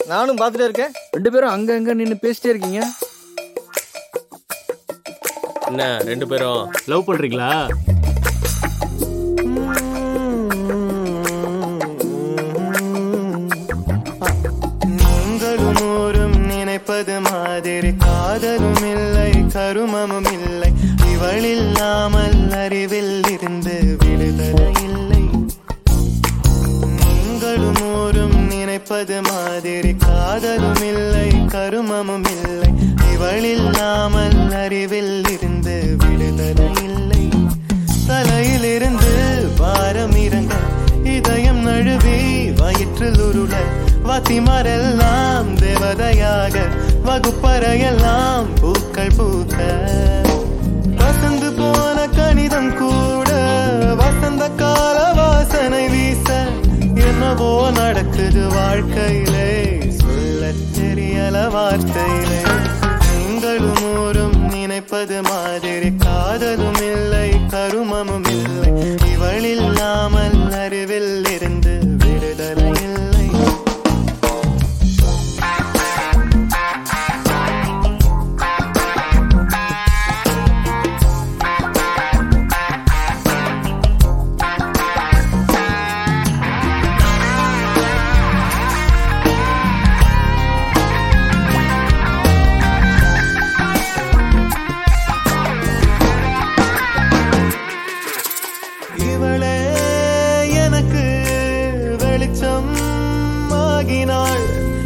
நானும் பார்த்துட்டே இருக்கேன் ரெண்டு பேரும் அங்க அங்க நின்னு பேசிட்டே இருக்கீங்க என்ன ரெண்டு பேரும் லவ் பண்றீங்களா நீங்களும் ஊரும் நினைப்பது மாதிரி காதலும் இல்லை கருமமும் இல்லை இவள் இல்லாமல் அறிவில் இருந்து விடுதலை இல்லை நீங்களும் ஊரும் நினைப்பது மாதிரி காதலும் இல்லை கருமமும் இல்லை இவள் இல்லாமல் அறிவில் இருந்து விடுதலை இல்லை தலையிலிருந்து பாரம் இறங்க இதயம் நழுவி வயிற்றில் உருள வாத்திமாரெல்லாம் தேவதையாக வகுப்பறையெல்லாம் பூக்கள் பூக்க வசந்து போன கணிதம் கூட வசந்த கால வாசனை வீச என்னவோ நடக்குது வாழ்க்கையிலே சொல்ல தெரியல வார்த்தையிலே நீங்களும் ஊரும் நினைப்பது மாதிரி காதலும் இல்லை கருமமும் இல்லை இவள் இல்லாமல் அறிவில் இருந்து விடுதலை இல்லை இவளே எனக்கு வெளிச்சம் ஆகினாள்